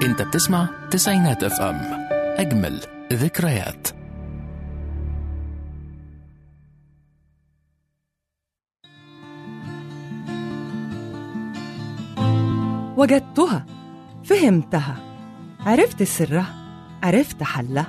انت بتسمع تسعينات اف ام اجمل ذكريات وجدتها فهمتها عرفت سرها عرفت حلها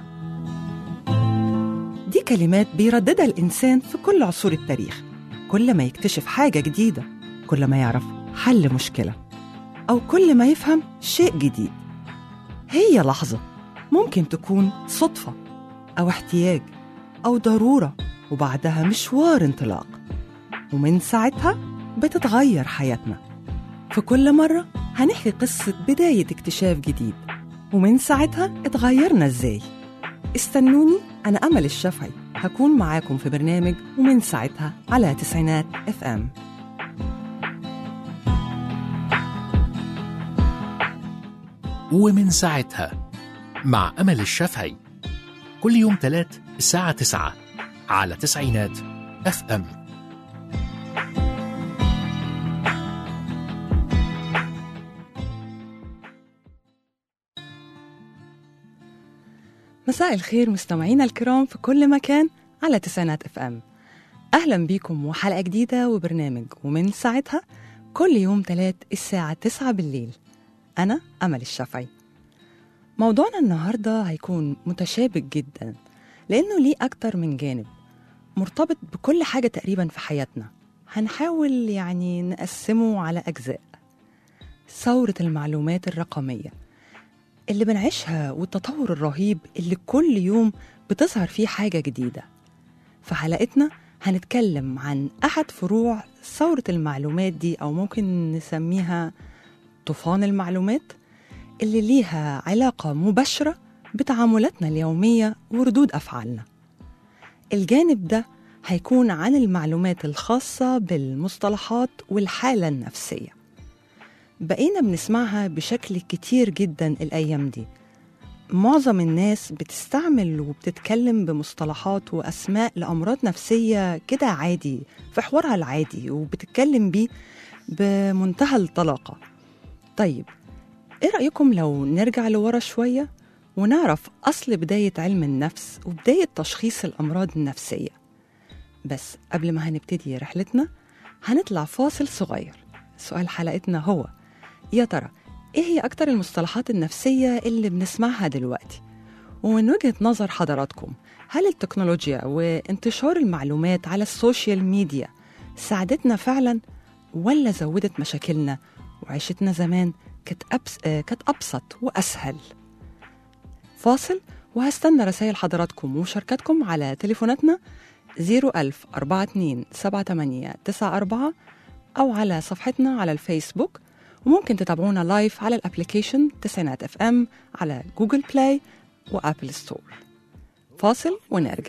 دي كلمات بيرددها الإنسان في كل عصور التاريخ كل ما يكتشف حاجة جديدة كل ما يعرف حل مشكلة أو كل ما يفهم شيء جديد هي لحظة ممكن تكون صدفة أو احتياج أو ضرورة وبعدها مشوار انطلاق ومن ساعتها بتتغير حياتنا في كل مرة هنحكي قصة بداية اكتشاف جديد ومن ساعتها اتغيرنا ازاي استنوني أنا أمل الشافعي هكون معاكم في برنامج ومن ساعتها على تسعينات اف ام ومن ساعتها مع أمل الشافعي كل يوم تلات الساعة تسعة على تسعينات اف ام مساء الخير مستمعينا الكرام في كل مكان على تسعينات اف ام اهلا بيكم وحلقه جديده وبرنامج ومن ساعتها كل يوم تلات الساعه 9 بالليل انا امل الشافعي موضوعنا النهارده هيكون متشابك جدا لانه ليه اكتر من جانب مرتبط بكل حاجه تقريبا في حياتنا هنحاول يعني نقسمه على اجزاء ثوره المعلومات الرقميه اللي بنعيشها والتطور الرهيب اللي كل يوم بتظهر فيه حاجة جديدة في حلقتنا هنتكلم عن أحد فروع ثورة المعلومات دي أو ممكن نسميها طوفان المعلومات اللي ليها علاقة مباشرة بتعاملاتنا اليومية وردود أفعالنا الجانب ده هيكون عن المعلومات الخاصة بالمصطلحات والحالة النفسية بقينا بنسمعها بشكل كتير جدا الأيام دي معظم الناس بتستعمل وبتتكلم بمصطلحات وأسماء لأمراض نفسية كده عادي في حوارها العادي وبتتكلم بيه بمنتهى الطلاقة طيب إيه رأيكم لو نرجع لورا شوية ونعرف أصل بداية علم النفس وبداية تشخيص الأمراض النفسية بس قبل ما هنبتدي رحلتنا هنطلع فاصل صغير سؤال حلقتنا هو يا ترى ايه هي اكتر المصطلحات النفسيه اللي بنسمعها دلوقتي ومن وجهه نظر حضراتكم هل التكنولوجيا وانتشار المعلومات على السوشيال ميديا ساعدتنا فعلا ولا زودت مشاكلنا وعيشتنا زمان كانت أبس... آه، كانت ابسط واسهل فاصل وهستنى رسائل حضراتكم ومشاركاتكم على تليفوناتنا 01000 42 78 94 أو على صفحتنا على الفيسبوك وممكن تتابعونا لايف على الابليكيشن تسعينات اف ام على جوجل بلاي وابل ستور فاصل ونرجع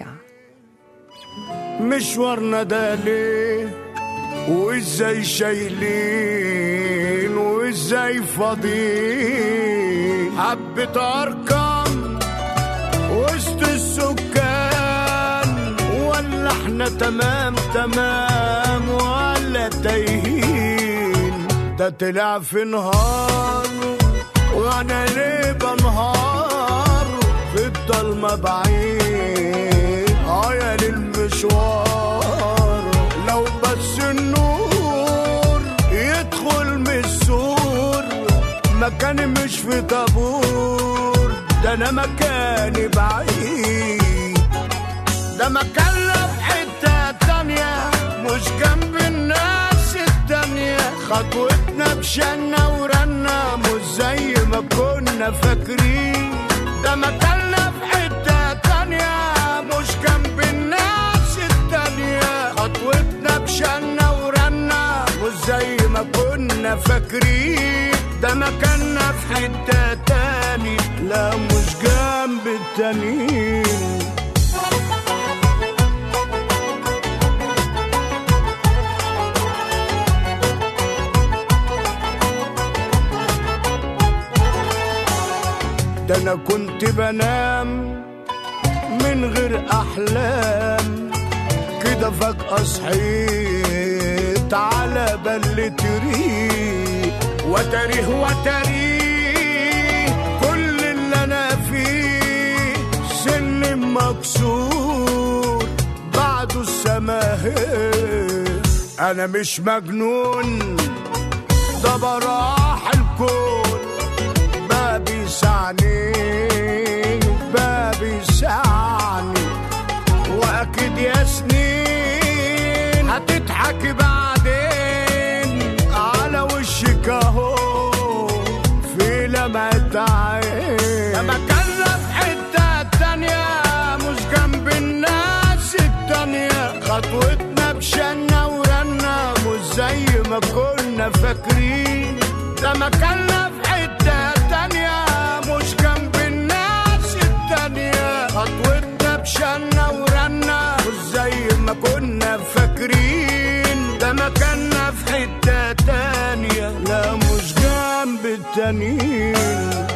مشوارنا ده ليه وازاي شايلين وازاي فاضيين حبة ارقام وسط السكان ولا احنا تمام تمام ولا تايهين ده طلع في نهار وانا ليه بنهار في الضلمة بعيد اه يا للمشوار لو بس النور يدخل من السور مكاني مش في طابور ده انا مكاني بعيد ده مكان لا في حتة تانية مش جنب الناس التانية خطوتنا بشنا ورنا مش زي ما كنا فاكرين ده مكاننا في حتة تانية مش جنب الناس التانية خطوتنا بشنا ورنا مش زي ما كنا فاكرين ده مكاننا في حتة تاني لا مش جنب التانيين ده انا كنت بنام من غير احلام كده فجأة صحيت على بل تريق وتريه وتريه مكسور بعده السماهير انا مش مجنون ده براح الكون باب يسعني باب يسعني واكيد يا سنين هتضحك بعدين على وشك اهو في لمعة عين لما كنا في حتة تانية مش جنب الناس التانية خطوتنا بشنا ورنا مش زي ما كنا فاكرين لما كنا في حتة تانية مش جنب الناس التانية خطوتنا بشنا ورنا مش زي ما كنا فاكرين ده مكاننا في حتة تانية لا مش جنب التانيين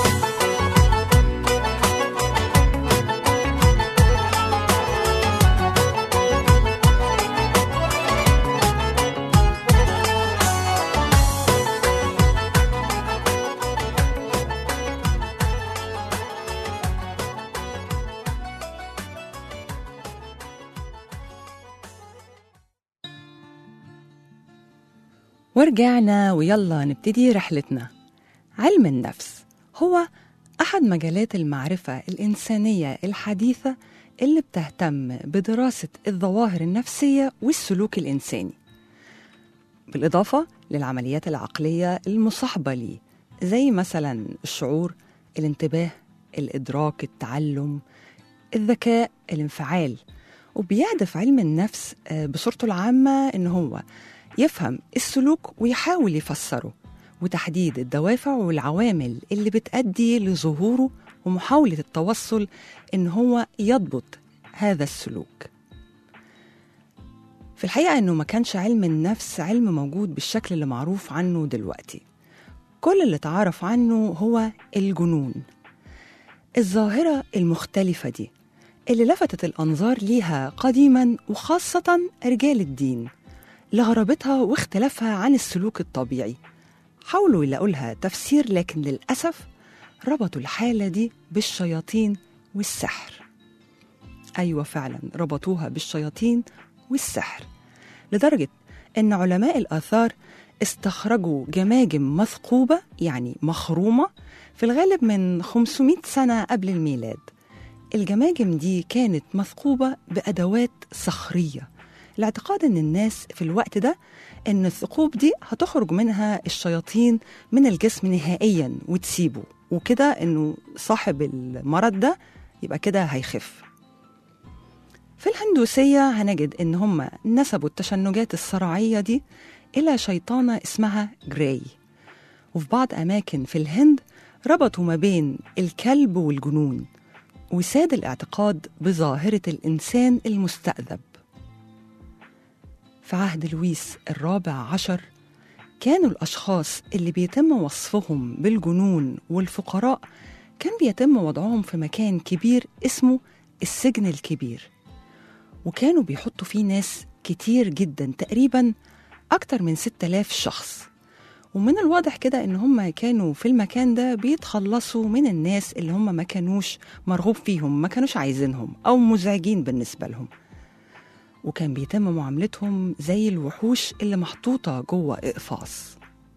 ورجعنا ويلا نبتدي رحلتنا علم النفس هو أحد مجالات المعرفة الإنسانية الحديثة اللي بتهتم بدراسة الظواهر النفسية والسلوك الإنساني بالإضافة للعمليات العقلية المصاحبة ليه زي مثلا الشعور الانتباه الإدراك التعلم الذكاء الانفعال وبيهدف علم النفس آه، بصورته العامة إن هو يفهم السلوك ويحاول يفسره وتحديد الدوافع والعوامل اللي بتأدي لظهوره ومحاولة التوصل إن هو يضبط هذا السلوك في الحقيقة إنه ما كانش علم النفس علم موجود بالشكل اللي معروف عنه دلوقتي كل اللي تعرف عنه هو الجنون الظاهرة المختلفة دي اللي لفتت الأنظار ليها قديما وخاصة رجال الدين لغرابتها واختلافها عن السلوك الطبيعي حاولوا يلاقوا لها تفسير لكن للأسف ربطوا الحالة دي بالشياطين والسحر أيوة فعلا ربطوها بالشياطين والسحر لدرجة أن علماء الآثار استخرجوا جماجم مثقوبة يعني مخرومة في الغالب من 500 سنة قبل الميلاد الجماجم دي كانت مثقوبة بأدوات صخرية الاعتقاد ان الناس في الوقت ده ان الثقوب دي هتخرج منها الشياطين من الجسم نهائيا وتسيبه وكده انه صاحب المرض ده يبقى كده هيخف في الهندوسية هنجد إن هم نسبوا التشنجات الصراعية دي إلى شيطانة اسمها جراي وفي بعض أماكن في الهند ربطوا ما بين الكلب والجنون وساد الاعتقاد بظاهرة الإنسان المستأذب في عهد لويس الرابع عشر كانوا الأشخاص اللي بيتم وصفهم بالجنون والفقراء كان بيتم وضعهم في مكان كبير اسمه السجن الكبير وكانوا بيحطوا فيه ناس كتير جدا تقريبا أكتر من 6000 شخص ومن الواضح كده إن هم كانوا في المكان ده بيتخلصوا من الناس اللي هم ما كانوش مرغوب فيهم ما كانوش عايزينهم أو مزعجين بالنسبة لهم وكان بيتم معاملتهم زي الوحوش اللي محطوطة جوه إقفاص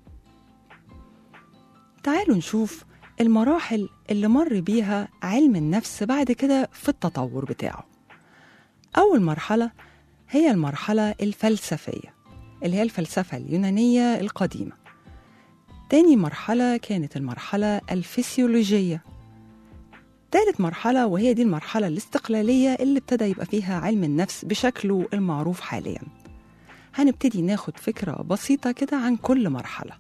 تعالوا نشوف المراحل اللي مر بيها علم النفس بعد كده في التطور بتاعه أول مرحلة هي المرحلة الفلسفية اللي هي الفلسفة اليونانية القديمة تاني مرحلة كانت المرحلة الفسيولوجية تالت مرحلة وهي دي المرحلة الاستقلالية اللي ابتدى يبقى فيها علم النفس بشكله المعروف حاليا هنبتدي ناخد فكرة بسيطة كده عن كل مرحلة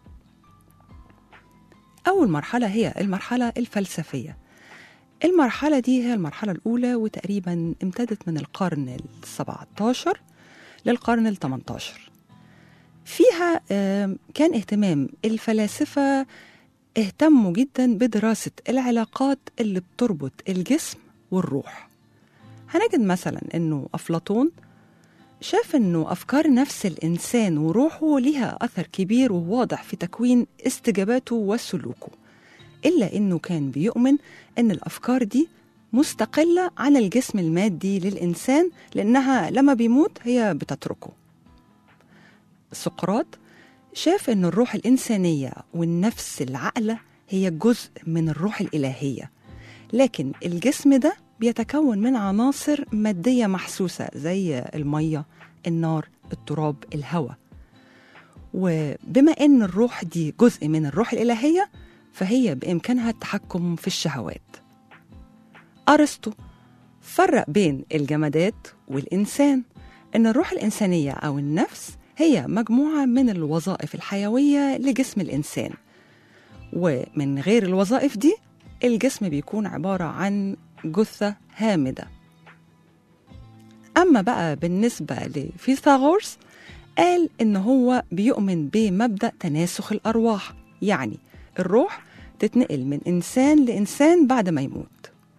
أول مرحلة هي المرحلة الفلسفية المرحلة دي هي المرحلة الأولى وتقريبا امتدت من القرن السبعة عشر للقرن الثمانية عشر فيها آم، كان اهتمام الفلاسفة اهتموا جدا بدراسة العلاقات اللي بتربط الجسم والروح هنجد مثلا انه أفلاطون شاف انه افكار نفس الانسان وروحه ليها اثر كبير وواضح في تكوين استجاباته وسلوكه الا انه كان بيؤمن ان الافكار دي مستقلة عن الجسم المادي للإنسان لأنها لما بيموت هي بتتركه سقراط شاف أن الروح الإنسانية والنفس العقلة هي جزء من الروح الإلهية لكن الجسم ده بيتكون من عناصر مادية محسوسة زي المية النار التراب الهواء وبما أن الروح دي جزء من الروح الإلهية فهي بإمكانها التحكم في الشهوات أرسطو فرق بين الجمادات والإنسان إن الروح الإنسانية أو النفس هي مجموعة من الوظائف الحيوية لجسم الإنسان ومن غير الوظائف دي الجسم بيكون عبارة عن جثة هامدة أما بقى بالنسبة لفيثاغورس قال إن هو بيؤمن بمبدأ تناسخ الأرواح يعني الروح تتنقل من إنسان لإنسان بعد ما يموت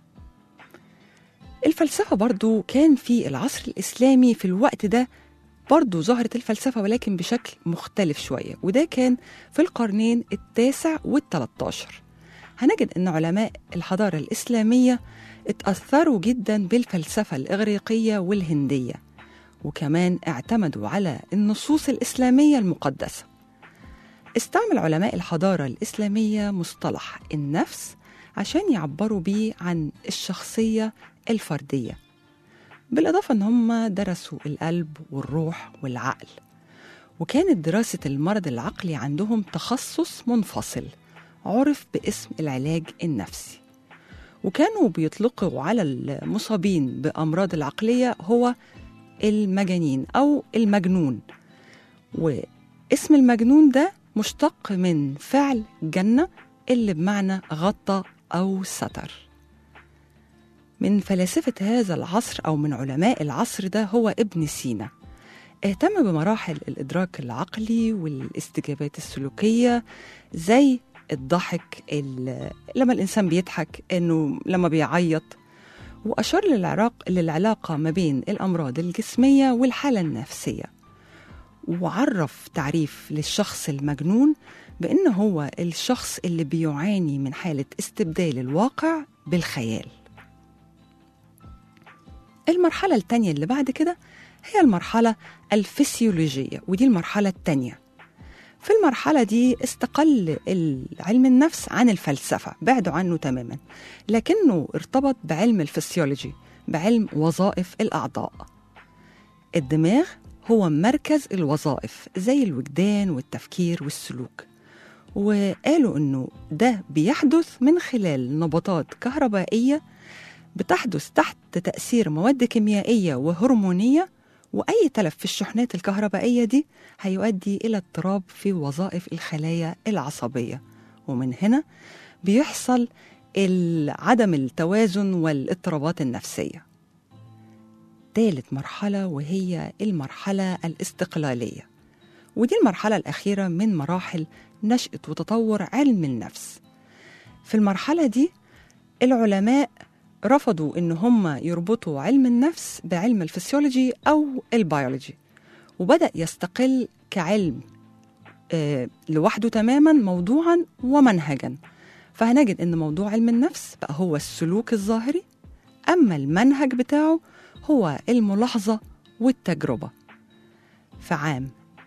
الفلسفة برضو كان في العصر الإسلامي في الوقت ده برضو ظهرت الفلسفة ولكن بشكل مختلف شوية وده كان في القرنين التاسع والتلتاشر هنجد أن علماء الحضارة الإسلامية اتأثروا جدا بالفلسفة الإغريقية والهندية وكمان اعتمدوا على النصوص الإسلامية المقدسة استعمل علماء الحضارة الإسلامية مصطلح النفس عشان يعبروا بيه عن الشخصية الفردية بالإضافة أن هم درسوا القلب والروح والعقل وكانت دراسة المرض العقلي عندهم تخصص منفصل عرف باسم العلاج النفسي وكانوا بيطلقوا على المصابين بأمراض العقلية هو المجانين أو المجنون واسم المجنون ده مشتق من فعل جنة اللي بمعنى غطى أو ستر من فلاسفة هذا العصر أو من علماء العصر ده هو ابن سينا اهتم بمراحل الإدراك العقلي والاستجابات السلوكية زي الضحك لما الإنسان بيضحك إنه لما بيعيط وأشار للعراق للعلاقة ما بين الأمراض الجسمية والحالة النفسية وعرف تعريف للشخص المجنون بأن هو الشخص اللي بيعاني من حالة استبدال الواقع بالخيال المرحلة التانية اللي بعد كده هي المرحلة الفسيولوجية ودي المرحلة التانية في المرحلة دي استقل علم النفس عن الفلسفة بعدوا عنه تماما لكنه ارتبط بعلم الفسيولوجي بعلم وظائف الأعضاء الدماغ هو مركز الوظائف زي الوجدان والتفكير والسلوك وقالوا انه ده بيحدث من خلال نبضات كهربائيه بتحدث تحت تاثير مواد كيميائيه وهرمونيه واي تلف في الشحنات الكهربائيه دي هيؤدي الى اضطراب في وظائف الخلايا العصبيه ومن هنا بيحصل عدم التوازن والاضطرابات النفسيه ثالث مرحله وهي المرحله الاستقلاليه ودي المرحله الاخيره من مراحل نشأة وتطور علم النفس في المرحلة دي العلماء رفضوا إن هم يربطوا علم النفس بعلم الفسيولوجي أو البيولوجي وبدأ يستقل كعلم آه لوحده تماما موضوعا ومنهجا فهنجد إن موضوع علم النفس بقى هو السلوك الظاهري أما المنهج بتاعه هو الملاحظة والتجربة في عام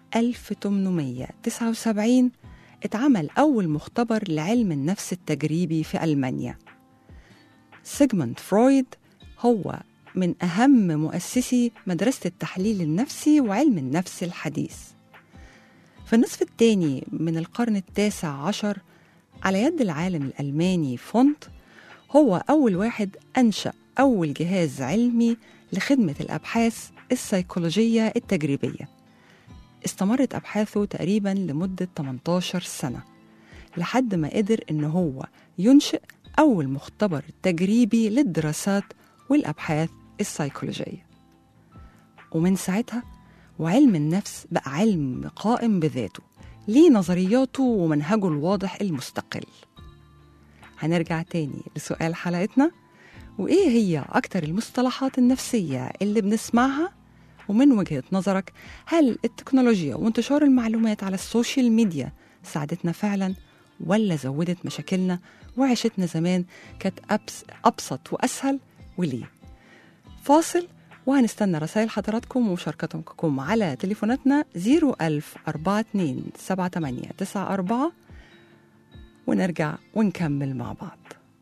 1879 اتعمل أول مختبر لعلم النفس التجريبي في ألمانيا سيجموند فرويد هو من أهم مؤسسي مدرسة التحليل النفسي وعلم النفس الحديث في النصف الثاني من القرن التاسع عشر على يد العالم الألماني فونت هو أول واحد أنشأ أول جهاز علمي لخدمة الأبحاث السيكولوجية التجريبية استمرت أبحاثه تقريبا لمدة 18 سنة لحد ما قدر إن هو ينشئ أول مختبر تجريبي للدراسات والأبحاث السيكولوجية ومن ساعتها وعلم النفس بقى علم قائم بذاته ليه نظرياته ومنهجه الواضح المستقل هنرجع تاني لسؤال حلقتنا وإيه هي أكتر المصطلحات النفسية اللي بنسمعها ومن وجهة نظرك هل التكنولوجيا وانتشار المعلومات على السوشيال ميديا ساعدتنا فعلا ولا زودت مشاكلنا وعيشتنا زمان كانت أبس أبسط وأسهل وليه فاصل وهنستنى رسائل حضراتكم ومشاركتكم على تليفوناتنا 01000 42 78 94 ونرجع ونكمل مع بعض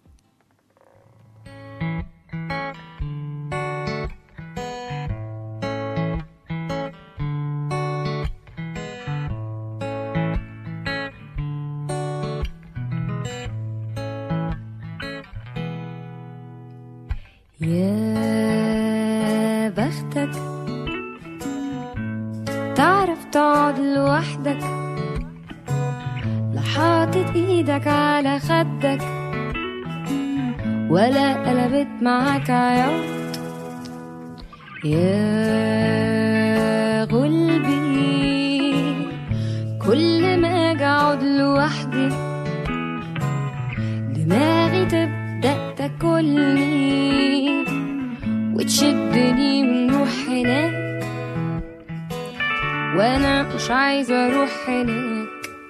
يا بختك تعرف تقعد لوحدك لا حاطط ايدك على خدك ولا قلبت معاك عياط يا غلبي كل ما اجي اقعد لوحدي دماغي تبدأ تاكلني وتشدني ونروح هناك وانا مش عايزة اروح هناك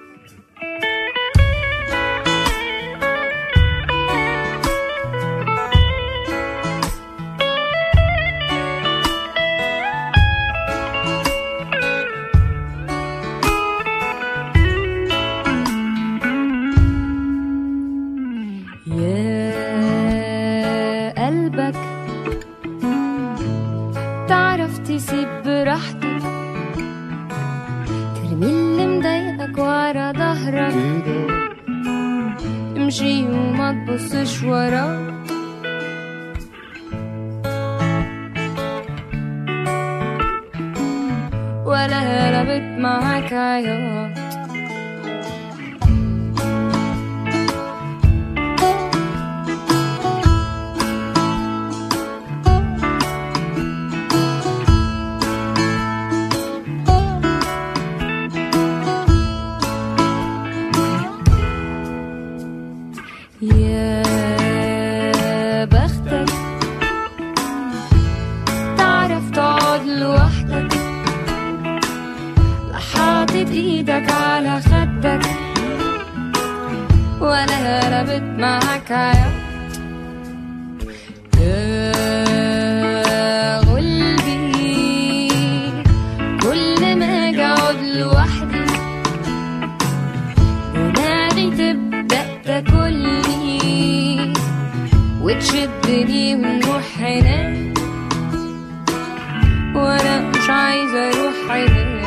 يا قلبك تعرف تسيب براحتك ترمي اللي مضايقك ورا ظهرك امشي وما تبصش وراك ولا هربت معاك عياط يا بختك تعرف تقعد لوحدك لا حاطط ايدك على خدك ولا هربت معاك عياط يا غلبي كل ما اجي اقعد لوحدي دماغي تبدأ تاكلني وتشدني ونروح هناك وانا مش عايزة اروح هناك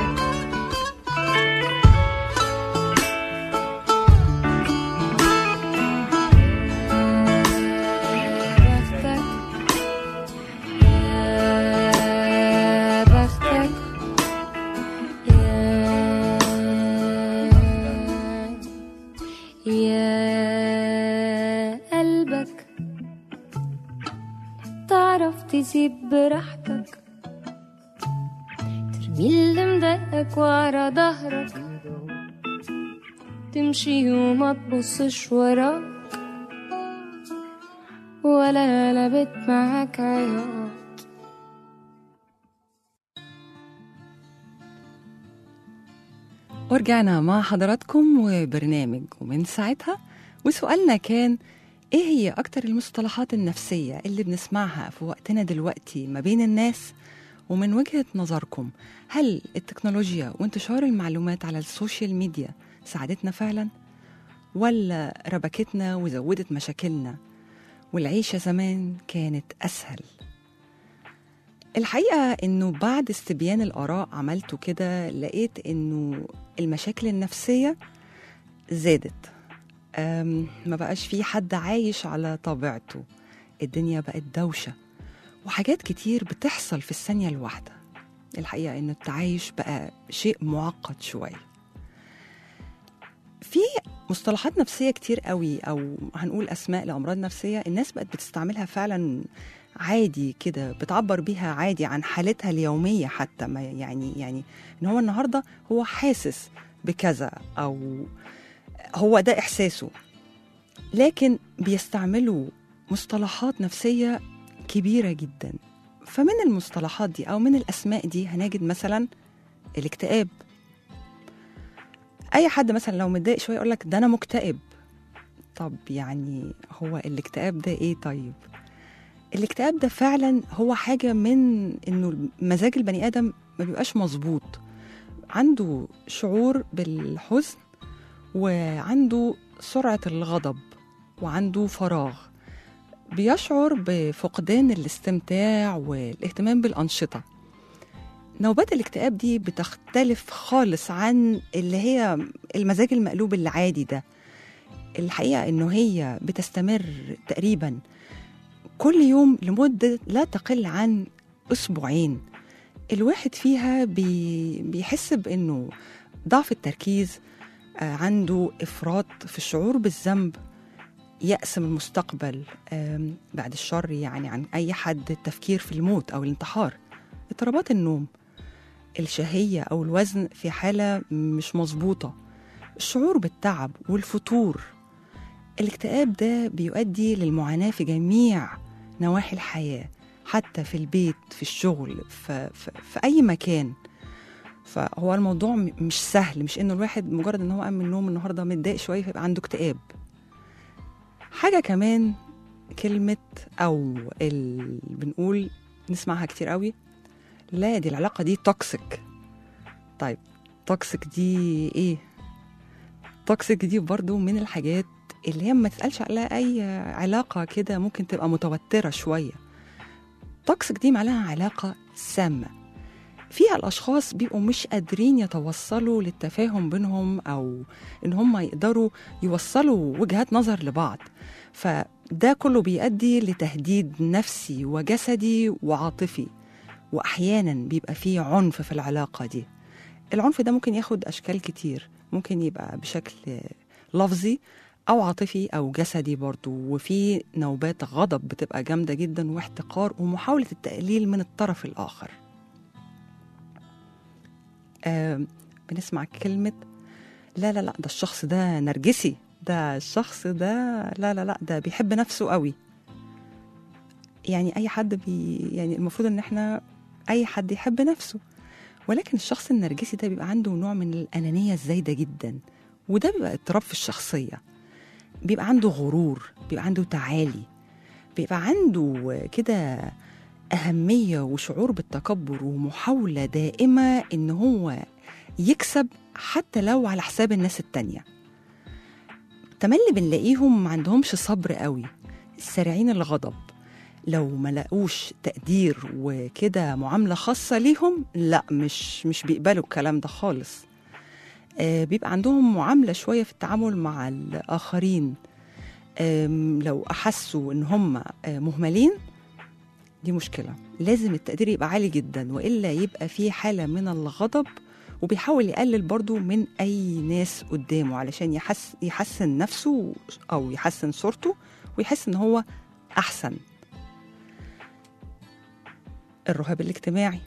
بختك يا بختك يا يا قلبك تعرف تسيب براحتك ترمي اللي مضايقك ورا ظهرك تمشي وما تبصش وراك ولا قلبت معاك عياط ورجعنا مع حضراتكم وبرنامج ومن ساعتها وسؤالنا كان ايه هي اكتر المصطلحات النفسية اللي بنسمعها في وقتنا دلوقتي ما بين الناس ومن وجهة نظركم هل التكنولوجيا وانتشار المعلومات على السوشيال ميديا ساعدتنا فعلا ولا ربكتنا وزودت مشاكلنا والعيشة زمان كانت أسهل الحقيقة إنه بعد استبيان الآراء عملته كده لقيت إنه المشاكل النفسية زادت أم، ما بقاش في حد عايش على طبيعته الدنيا بقت دوشة وحاجات كتير بتحصل في الثانية الواحدة الحقيقة إن التعايش بقى شيء معقد شوية في مصطلحات نفسية كتير قوي أو هنقول أسماء لأمراض نفسية الناس بقت بتستعملها فعلا عادي كده بتعبر بيها عادي عن حالتها اليومية حتى ما يعني يعني إن هو النهاردة هو حاسس بكذا أو هو ده إحساسه لكن بيستعملوا مصطلحات نفسية كبيرة جدا فمن المصطلحات دي أو من الأسماء دي هنجد مثلا الاكتئاب اي حد مثلا لو متضايق شويه يقول لك ده انا مكتئب طب يعني هو الاكتئاب ده ايه طيب الاكتئاب ده فعلا هو حاجه من انه مزاج البني ادم ما بيبقاش مظبوط عنده شعور بالحزن وعنده سرعه الغضب وعنده فراغ بيشعر بفقدان الاستمتاع والاهتمام بالانشطه نوبات الاكتئاب دي بتختلف خالص عن اللي هي المزاج المقلوب العادي ده الحقيقة إنه هي بتستمر تقريبا كل يوم لمدة لا تقل عن أسبوعين الواحد فيها بي بيحس بإنه ضعف التركيز آه، عنده إفراط في الشعور بالذنب يأس من المستقبل آم، بعد الشر يعني عن أي حد التفكير في الموت أو الانتحار اضطرابات النوم الشهية أو الوزن في حالة مش مظبوطة الشعور بالتعب والفتور الاكتئاب ده بيؤدي للمعاناة في جميع نواحي الحياة حتى في البيت في الشغل في, في, في أي مكان فهو الموضوع م- مش سهل مش انه الواحد مجرد ان هو قام من النوم النهارده متضايق شويه فيبقى عنده اكتئاب حاجه كمان كلمه او ال... بنقول نسمعها كتير قوي لا دي العلاقه دي توكسيك طيب توكسيك دي ايه توكسيك دي برضو من الحاجات اللي هي ما تسالش عليها اي علاقه كده ممكن تبقى متوتره شويه توكسيك دي معناها علاقه سامه فيها الاشخاص بيبقوا مش قادرين يتوصلوا للتفاهم بينهم او ان هم يقدروا يوصلوا وجهات نظر لبعض فده كله بيؤدي لتهديد نفسي وجسدي وعاطفي واحيانا بيبقى فيه عنف في العلاقه دي العنف ده ممكن ياخد اشكال كتير ممكن يبقى بشكل لفظي او عاطفي او جسدي برضو وفي نوبات غضب بتبقى جامده جدا واحتقار ومحاوله التقليل من الطرف الاخر آه بنسمع كلمه لا لا لا ده الشخص ده نرجسي ده الشخص ده لا لا لا ده بيحب نفسه قوي يعني اي حد بي يعني المفروض ان احنا اي حد يحب نفسه ولكن الشخص النرجسي ده بيبقى عنده نوع من الانانيه الزايده جدا وده بيبقى اضطراب في الشخصيه بيبقى عنده غرور بيبقى عنده تعالي بيبقى عنده كده أهمية وشعور بالتكبر ومحاولة دائمة إن هو يكسب حتى لو على حساب الناس التانية تملي بنلاقيهم ما عندهمش صبر قوي سريعين الغضب لو ما لقوش تقدير وكده معاملة خاصة ليهم لا مش مش بيقبلوا الكلام ده خالص آه بيبقى عندهم معاملة شوية في التعامل مع الآخرين آم، لو أحسوا إن هم آه، مهملين دي مشكلة لازم التقدير يبقى عالي جدا وإلا يبقى في حالة من الغضب وبيحاول يقلل برضو من أي ناس قدامه علشان يحس يحسن نفسه أو يحسن صورته ويحس إن هو أحسن الرهاب الاجتماعي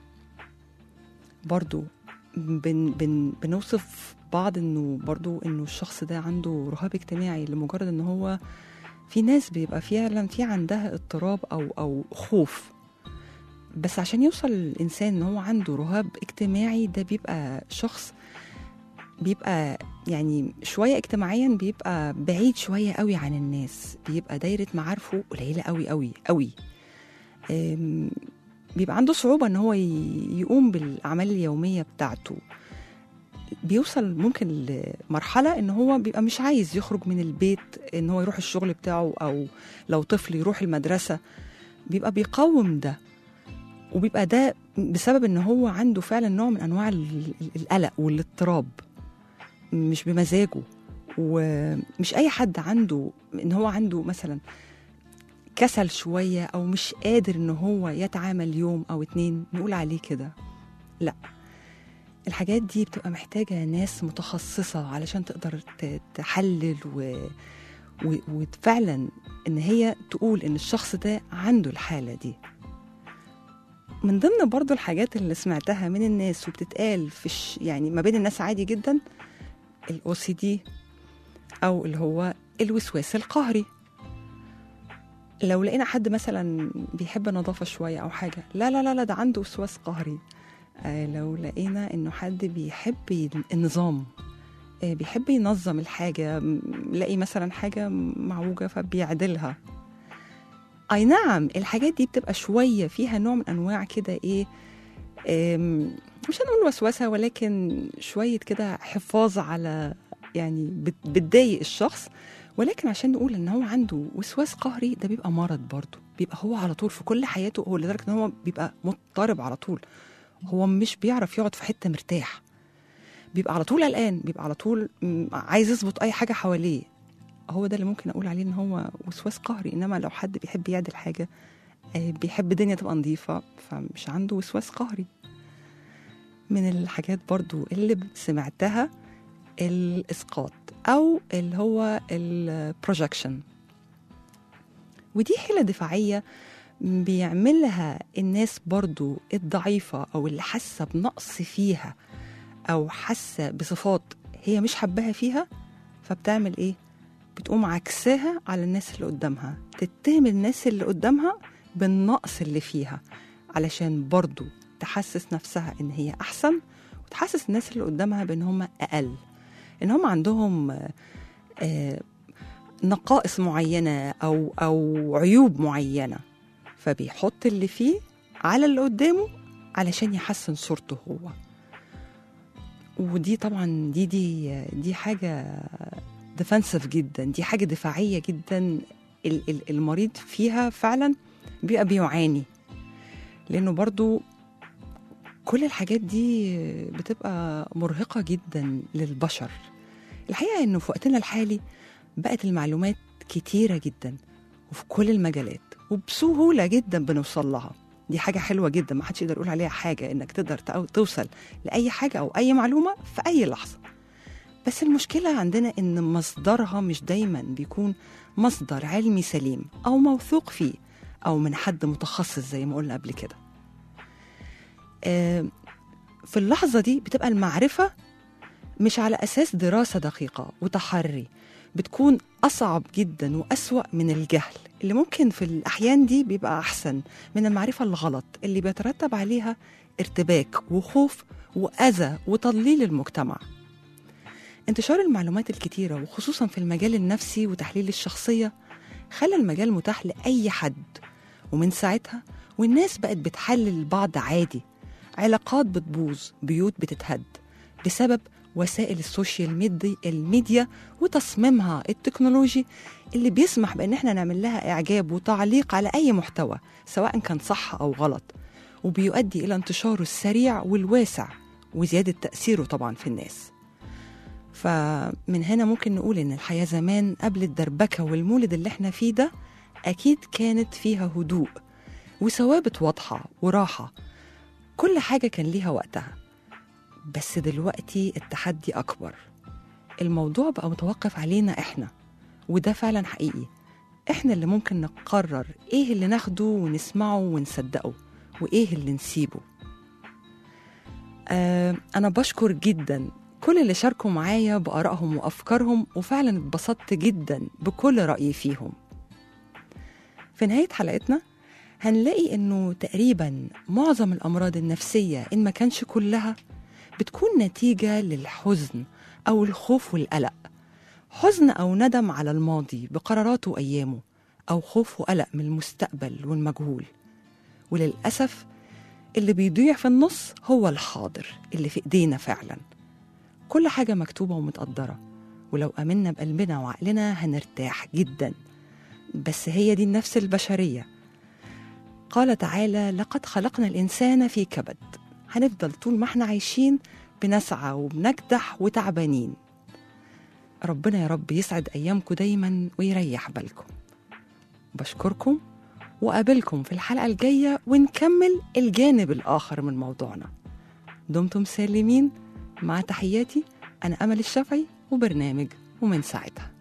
برضو بن بن بنوصف بعض انه برضو انه الشخص ده عنده رهاب اجتماعي لمجرد ان هو في ناس بيبقى فعلا في عندها اضطراب او او خوف بس عشان يوصل الانسان ان هو عنده رهاب اجتماعي ده بيبقى شخص بيبقى يعني شويه اجتماعيا بيبقى بعيد شويه قوي عن الناس بيبقى دايره معارفه قليله قوي قوي قوي أم، بيبقى عنده صعوبه ان هو ي- يقوم بالاعمال اليوميه بتاعته بيوصل ممكن لمرحله ان هو بيبقى مش عايز يخرج من البيت ان هو يروح الشغل بتاعه او لو طفل يروح المدرسه بيبقى بيقاوم ده وبيبقى ده بسبب ان هو عنده فعلا نوع من انواع ال- ال- القلق والاضطراب مش بمزاجه ومش اي حد عنده ان هو عنده مثلا كسل شويه او مش قادر ان هو يتعامل يوم او اتنين نقول عليه كده لا الحاجات دي بتبقى محتاجة ناس متخصصة علشان تقدر ت- تحلل و... و... وفعلا ان هي تقول ان الشخص ده عنده الحالة دي من ضمن برضو الحاجات اللي سمعتها من الناس وبتتقال في الش... يعني ما بين الناس عادي جدا الاو سي دي او اللي هو الوسواس القهري لو لقينا حد مثلا بيحب النظافة شوية أو حاجة لا لا لا لا ده عنده وسواس قهري آه، لو لقينا انه حد بيحب ي- النظام آه، بيحب ينظم الحاجة م- لاقي مثلا حاجة معوجة فبيعدلها أي نعم الحاجات دي بتبقى شوية فيها نوع من أنواع كده إيه آم، مش هنقول وسوسة ولكن شوية كده حفاظ على يعني بت- بتضايق الشخص ولكن عشان نقول ان هو عنده وسواس قهري ده بيبقى مرض برضه بيبقى هو على طول في كل حياته هو لدرجه ان هو بيبقى مضطرب على طول هو مش بيعرف يقعد في حته مرتاح بيبقى على طول قلقان بيبقى على طول م، عايز يظبط اي حاجه حواليه هو ده اللي ممكن اقول عليه ان هو وسواس قهري انما لو حد بيحب يعدل حاجه آه، بيحب الدنيا تبقى نظيفه فمش عنده وسواس قهري من الحاجات برضو اللي سمعتها الاسقاط او اللي هو البروجكشن ودي حيله دفاعيه بيعملها الناس برضو الضعيفه او اللي حاسه بنقص فيها او حاسه بصفات هي مش حباها فيها فبتعمل ايه بتقوم عكساها على الناس اللي قدامها تتهم الناس اللي قدامها بالنقص اللي فيها علشان برضو تحسس نفسها ان هي احسن وتحسس الناس اللي قدامها بان هم اقل ان هم عندهم آه، آه، نقائص معينه او او عيوب معينه فبيحط اللي فيه على اللي قدامه علشان يحسن صورته هو ودي طبعا دي دي دي حاجه ديفنسيف جدا دي حاجه دفاعيه جدا ال- ال- المريض فيها فعلا بيبقى بيعاني لانه برضو كل الحاجات دي بتبقى مرهقة جدا للبشر الحقيقة انه في وقتنا الحالي بقت المعلومات كتيرة جدا وفي كل المجالات وبسهولة جدا بنوصل لها دي حاجة حلوة جدا ما حدش يقدر يقول عليها حاجة انك تقدر تقو- توصل لأي حاجة أو أي معلومة في أي لحظة بس المشكلة عندنا إن مصدرها مش دايما بيكون مصدر علمي سليم أو موثوق فيه أو من حد متخصص زي ما قلنا قبل كده آه، في اللحظة دي بتبقى المعرفة مش على أساس دراسة دقيقة وتحري بتكون أصعب جدا وأسوأ من الجهل اللي ممكن في الأحيان دي بيبقى أحسن من المعرفة الغلط اللي بيترتب عليها ارتباك وخوف وأذى وتضليل المجتمع انتشار المعلومات الكتيرة وخصوصا في المجال النفسي وتحليل الشخصية خلى المجال متاح لأي حد ومن ساعتها والناس بقت بتحلل بعض عادي علاقات بتبوظ بيوت بتتهد بسبب وسائل السوشيال ميدي الميديا وتصميمها التكنولوجي اللي بيسمح بان احنا نعمل لها اعجاب وتعليق على اي محتوى سواء كان صح او غلط وبيؤدي الى انتشاره السريع والواسع وزياده تاثيره طبعا في الناس فمن هنا ممكن نقول ان الحياه زمان قبل الدربكه والمولد اللي احنا فيه ده اكيد كانت فيها هدوء وثوابت واضحه وراحه كل حاجه كان ليها وقتها بس دلوقتي التحدي اكبر الموضوع بقى متوقف علينا احنا وده فعلا حقيقي احنا اللي ممكن نقرر ايه اللي ناخده ونسمعه ونصدقه وايه اللي نسيبه آه انا بشكر جدا كل اللي شاركوا معايا بآرائهم وأفكارهم وفعلا اتبسطت جدا بكل رأي فيهم في نهاية حلقتنا هنلاقي إنه تقريبا معظم الأمراض النفسية إن ما كانش كلها بتكون نتيجة للحزن أو الخوف والقلق حزن أو ندم على الماضي بقراراته وأيامه أو خوف وقلق من المستقبل والمجهول وللأسف اللي بيضيع في النص هو الحاضر اللي في إيدينا فعلاً كل حاجة مكتوبة ومتقدرة ولو أمنا بقلبنا وعقلنا هنرتاح جدا بس هي دي النفس البشرية قال تعالى لقد خلقنا الإنسان في كبد هنفضل طول ما احنا عايشين بنسعى وبنكدح وتعبانين ربنا يا رب يسعد أيامكم دايما ويريح بالكم بشكركم وقابلكم في الحلقة الجاية ونكمل الجانب الآخر من موضوعنا دمتم سالمين مع تحياتي أنا أمل الشافعي وبرنامج ومن ساعتها